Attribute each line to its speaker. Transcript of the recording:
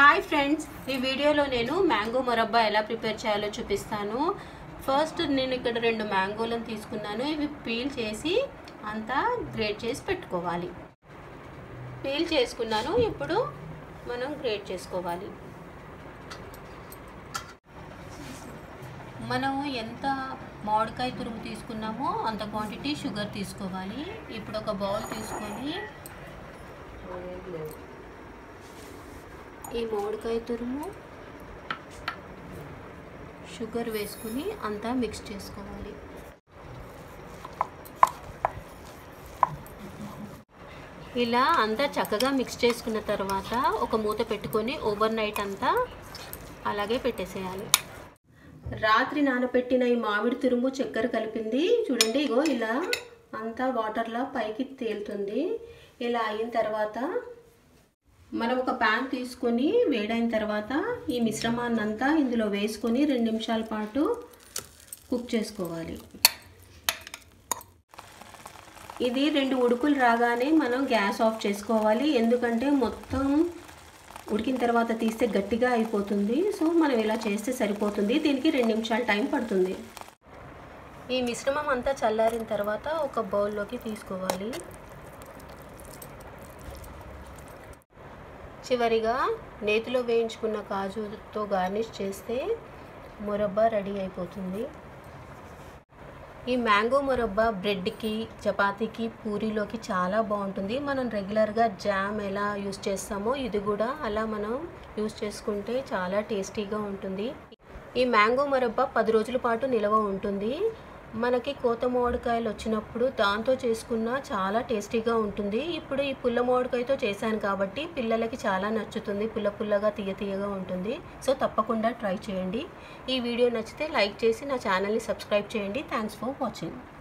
Speaker 1: hi friends ఈ వీడియోలో నేను మ్యాంగో మొరబ్బా ఎలా ప్రిపేర్ చేయాలో చూపిస్తాను ఫస్ట్ నేను ఇక్కడ రెండు మ్యాంగోలను తీసుకున్నాను ఇవి పీల్ చేసి అంతా గ్రేట్ చేసి పెట్టుకోవాలి పీల్ చేసుకున్నాను ఇప్పుడు మనం గ్రేట్ చేసుకోవాలి మనం ఎంత మామిడికాయ తురుము తీసుకున్నామో అంత క్వాంటిటీ షుగర్ తీసుకోవాలి ఇప్పుడు ఒక బౌల్ తీసుకొని ఈ మామిడికాయ తురుము షుగర్ వేసుకుని అంతా మిక్స్ చేసుకోవాలి ఇలా అంతా చక్కగా మిక్స్ చేసుకున్న తర్వాత ఒక మూత పెట్టుకొని ఓవర్ నైట్ అంతా అలాగే పెట్టేసేయాలి రాత్రి నానబెట్టిన ఈ మామిడి తురుము చక్కెర కలిపింది చూడండి ఇగో ఇలా అంతా వాటర్లా పైకి తేలుతుంది ఇలా అయిన తర్వాత మనం ఒక ప్యాన్ తీసుకొని వేడైన తర్వాత ఈ మిశ్రమాన్ని అంతా ఇందులో వేసుకొని రెండు నిమిషాల పాటు కుక్ చేసుకోవాలి ఇది రెండు ఉడుకులు రాగానే మనం గ్యాస్ ఆఫ్ చేసుకోవాలి ఎందుకంటే మొత్తం ఉడికిన తర్వాత తీస్తే గట్టిగా అయిపోతుంది సో మనం ఇలా చేస్తే సరిపోతుంది దీనికి రెండు నిమిషాలు టైం పడుతుంది ఈ మిశ్రమం అంతా చల్లారిన తర్వాత ఒక బౌల్లోకి తీసుకోవాలి చివరిగా నేతిలో వేయించుకున్న కాజుతో గార్నిష్ చేస్తే మురబ్బా రెడీ అయిపోతుంది ఈ మ్యాంగో మురబ్బా బ్రెడ్కి చపాతీకి పూరీలోకి చాలా బాగుంటుంది మనం రెగ్యులర్గా జామ్ ఎలా యూస్ చేస్తామో ఇది కూడా అలా మనం యూస్ చేసుకుంటే చాలా టేస్టీగా ఉంటుంది ఈ మ్యాంగో మురబ్బా పది రోజుల పాటు నిల్వ ఉంటుంది మనకి కోత మామిడికాయలు వచ్చినప్పుడు దాంతో చేసుకున్న చాలా టేస్టీగా ఉంటుంది ఇప్పుడు ఈ పుల్ల మామిడికాయతో చేశాను కాబట్టి పిల్లలకి చాలా నచ్చుతుంది పుల్ల పుల్లగా తీయ తీయగా ఉంటుంది సో తప్పకుండా ట్రై చేయండి ఈ వీడియో నచ్చితే లైక్ చేసి నా ఛానల్ని సబ్స్క్రైబ్ చేయండి థ్యాంక్స్ ఫర్ వాచింగ్